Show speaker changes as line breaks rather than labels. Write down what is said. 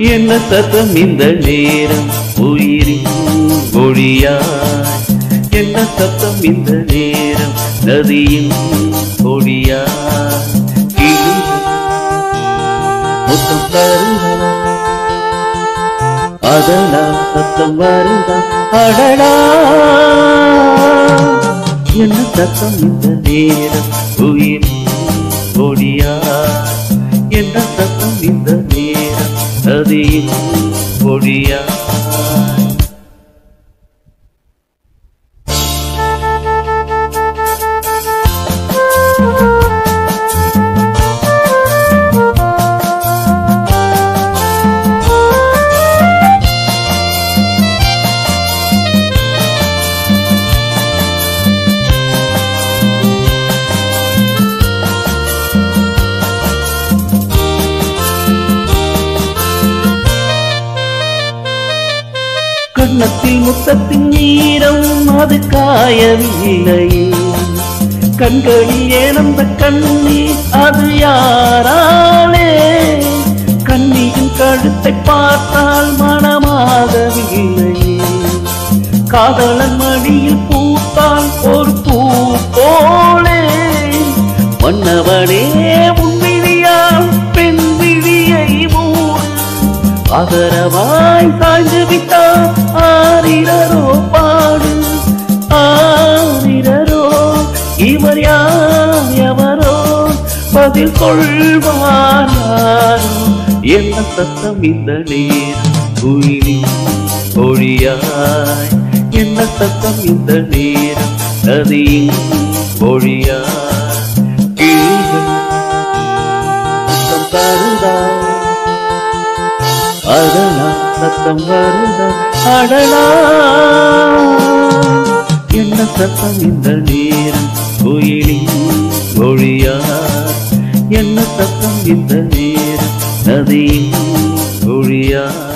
என்ன சத்தம் இந்த நேரம் உயிரின் மொழியாய் என்ன சத்தம் இந்த நேரம் நதியின் மொழியாய் கிளிகள் முத்தம் தருதா அதனா சத்தம் வருதா அடடா என்ன சத்தம் இந்த நேரம் உயிர் ஒடியா என்ன சத்தம் இந்த நேரம் நதியின் ஒடியா கண்ணத்தில் முத்தத்தின் ஈரம் அது காயவில்லை கண்களில் ஏனந்த கண்ணீர் அது யாராலே கண்ணியின் கழுத்தை பார்த்தால் மனமாகவில்லை காதலன் மடியில் பூத்தால் ஒரு பூ போலே மன்னவனே உன்விழியால் பெண் விழியை மூடு ஆதரவாய் சாய்ந்து விட்டார் ஆரிரரோ பாடு ஆரிரரோ இவர் யார் எவரோ பதில் கொள்வார் யாரோ என்ன சத்தம் இந்த நேரம் குயிலி ஒழியாய் என்ன சத்தம் இந்த நேரம் நதியின் ஒழியாய் கிளிகள் சத்தம் தருதா அடலா சத்தம் வருதா அடலா என்ன சத்தம் இந்த நேரம் கோயிலின் மொழியா என்ன சத்தம் இந்த நேரம் நதியின் மொழியா